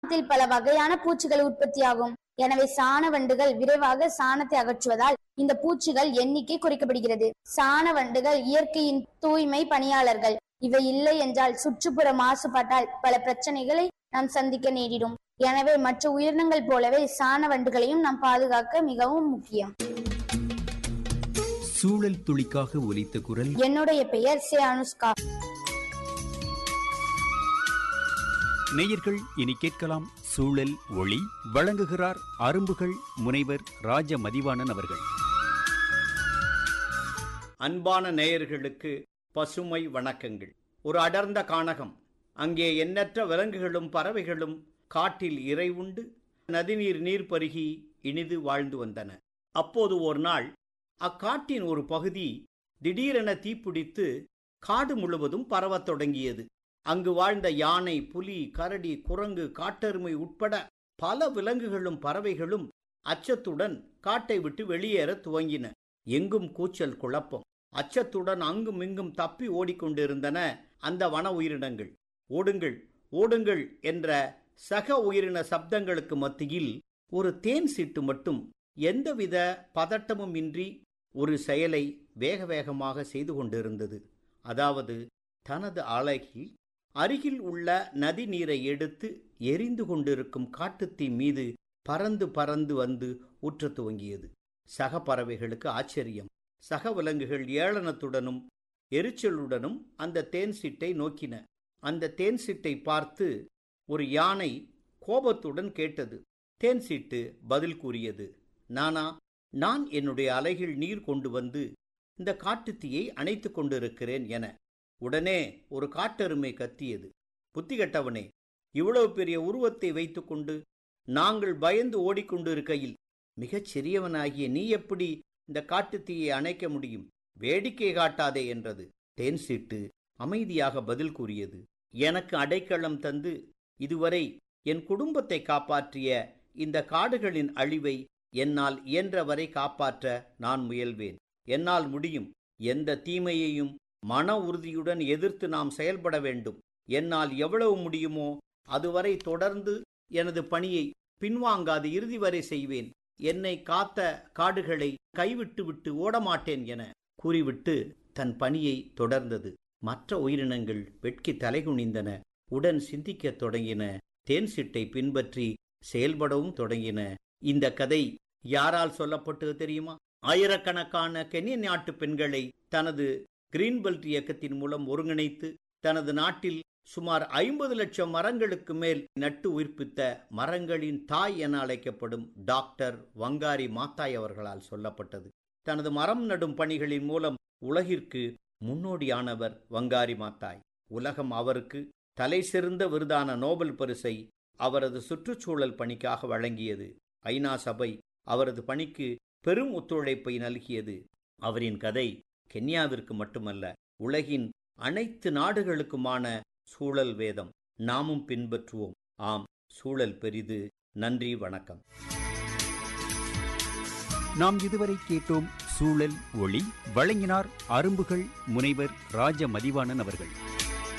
சாணத்தில் பல வகையான பூச்சிகள் உற்பத்தியாகும் எனவே சாண வண்டுகள் விரைவாக சாணத்தை அகற்றுவதால் இந்த பூச்சிகள் எண்ணிக்கை குறைக்கப்படுகிறது சாண வண்டுகள் இயற்கையின் தூய்மை பணியாளர்கள் இவை இல்லை என்றால் சுற்றுப்புற மாசுபாட்டால் பல பிரச்சனைகளை நாம் சந்திக்க நேரிடும் எனவே மற்ற உயிரினங்கள் போலவே சாண வண்டுகளையும் நாம் பாதுகாக்க மிகவும் முக்கியம் சூழல் துளிக்காக ஒலித்த குரல் என்னுடைய பெயர் சே அனுஷ்கா நேயர்கள் இனி கேட்கலாம் சூழல் ஒளி வழங்குகிறார் அரும்புகள் முனைவர் ராஜ மதிவாணன் அவர்கள் அன்பான நேயர்களுக்கு பசுமை வணக்கங்கள் ஒரு அடர்ந்த கானகம் அங்கே எண்ணற்ற விலங்குகளும் பறவைகளும் காட்டில் இறை உண்டு நதிநீர் நீர் பருகி இனிது வாழ்ந்து வந்தன அப்போது ஒரு நாள் அக்காட்டின் ஒரு பகுதி திடீரென தீப்பிடித்து காடு முழுவதும் பரவத் தொடங்கியது அங்கு வாழ்ந்த யானை புலி கரடி குரங்கு காட்டெருமை உட்பட பல விலங்குகளும் பறவைகளும் அச்சத்துடன் காட்டை விட்டு வெளியேற துவங்கின எங்கும் கூச்சல் குழப்பம் அச்சத்துடன் அங்கும் இங்கும் தப்பி ஓடிக்கொண்டிருந்தன அந்த வன உயிரினங்கள் ஓடுங்கள் ஓடுங்கள் என்ற சக உயிரின சப்தங்களுக்கு மத்தியில் ஒரு தேன் சிட்டு மட்டும் எந்தவித பதட்டமும் இன்றி ஒரு செயலை வேக வேகமாக செய்து கொண்டிருந்தது அதாவது தனது அழகில் அருகில் உள்ள நதி நீரை எடுத்து எரிந்து கொண்டிருக்கும் காட்டுத்தீ மீது பறந்து பறந்து வந்து ஊற்ற துவங்கியது சக பறவைகளுக்கு ஆச்சரியம் சக விலங்குகள் ஏளனத்துடனும் எரிச்சலுடனும் அந்த தேன் சிட்டை நோக்கின அந்த தேன் சிட்டை பார்த்து ஒரு யானை கோபத்துடன் கேட்டது தேன் சிட்டு பதில் கூறியது நானா நான் என்னுடைய அலைகள் நீர் கொண்டு வந்து இந்த காட்டுத்தீயை அணைத்து கொண்டிருக்கிறேன் என உடனே ஒரு காட்டெருமை கத்தியது புத்தி கெட்டவனே இவ்வளவு பெரிய உருவத்தை வைத்துக்கொண்டு நாங்கள் பயந்து ஓடிக்கொண்டிருக்கையில் மிகச் சிறியவனாகிய நீ எப்படி இந்த காட்டுத்தீயை அணைக்க முடியும் வேடிக்கை காட்டாதே என்றது தேன் சீட்டு அமைதியாக பதில் கூறியது எனக்கு அடைக்கலம் தந்து இதுவரை என் குடும்பத்தை காப்பாற்றிய இந்த காடுகளின் அழிவை என்னால் இயன்றவரை காப்பாற்ற நான் முயல்வேன் என்னால் முடியும் எந்த தீமையையும் மன உறுதியுடன் எதிர்த்து நாம் செயல்பட வேண்டும் என்னால் எவ்வளவு முடியுமோ அதுவரை தொடர்ந்து எனது பணியை பின்வாங்காது இறுதி வரை செய்வேன் என்னை காத்த காடுகளை கைவிட்டு விட்டு ஓடமாட்டேன் என கூறிவிட்டு தன் பணியை தொடர்ந்தது மற்ற உயிரினங்கள் வெட்கி தலைகுனிந்தன உடன் சிந்திக்கத் தொடங்கின தேன் சிட்டை பின்பற்றி செயல்படவும் தொடங்கின இந்த கதை யாரால் சொல்லப்பட்டது தெரியுமா ஆயிரக்கணக்கான கென்ய நாட்டு பெண்களை தனது கிரீன் பெல்ட் இயக்கத்தின் மூலம் ஒருங்கிணைத்து தனது நாட்டில் சுமார் ஐம்பது லட்சம் மரங்களுக்கு மேல் நட்டு உயிர்ப்பித்த மரங்களின் தாய் என அழைக்கப்படும் டாக்டர் வங்காரி மாத்தாய் அவர்களால் சொல்லப்பட்டது தனது மரம் நடும் பணிகளின் மூலம் உலகிற்கு முன்னோடியானவர் வங்காரி மாத்தாய் உலகம் அவருக்கு தலை சிறந்த விருதான நோபல் பரிசை அவரது சுற்றுச்சூழல் பணிக்காக வழங்கியது ஐநா சபை அவரது பணிக்கு பெரும் ஒத்துழைப்பை நல்கியது அவரின் கதை கென்யாவிற்கு மட்டுமல்ல உலகின் அனைத்து நாடுகளுக்குமான சூழல் வேதம் நாமும் பின்பற்றுவோம் ஆம் சூழல் பெரிது நன்றி வணக்கம் நாம் இதுவரை கேட்டோம் சூழல் ஒளி வழங்கினார் அரும்புகள் முனைவர் ராஜ மதிவாணன் அவர்கள்